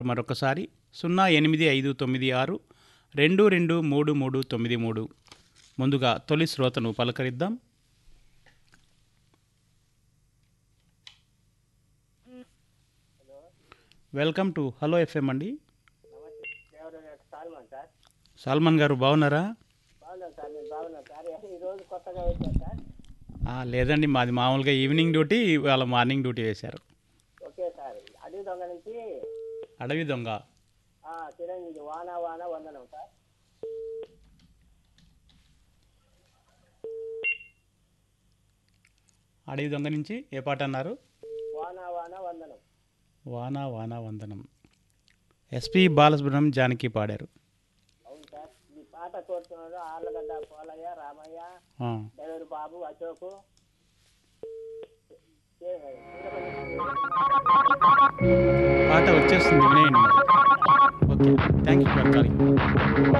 మరొకసారి సున్నా ఎనిమిది ఐదు తొమ్మిది ఆరు రెండు రెండు మూడు మూడు తొమ్మిది మూడు ముందుగా తొలి శ్రోతను పలకరిద్దాం వెల్కమ్ టు హలో ఎఫ్ఎం అండి ఎవరు సాల్మన్ సార్ సల్మాన్ గారు బాగున్నారా బాగున్నాను సార్ నేను బాగున్నాను సార్ ఈరోజు కొత్తగా వచ్చాను సార్ ఆ, లేదండి మాది మామూలుగా ఈవినింగ్ డ్యూటీ వాళ్ళ మార్నింగ్ డ్యూటీ వేశారు ఓకే సార్ అడవి దొంగ నుంచి అడవి దొంగ ఆ, చిరంజీవి వాన వాన వందనం సార్ అడవి దొంగ నుంచి ఏ పాట అన్నారు వాన వాన వందనం వానా వానా వందనం ఎస్పి బాలసుబ్రహ్మణ్యం జానకి పాడారు అవును సార్ ఈ పాట కోరుతున్నారు ఆర్లగడ్డ పోలయ్య రామయ్య ఆ, డ్రైవర్ బాబు అశోకు ఏ- పాట వచ్చేస్తుంది వినేయండి మరి okay thank you for calling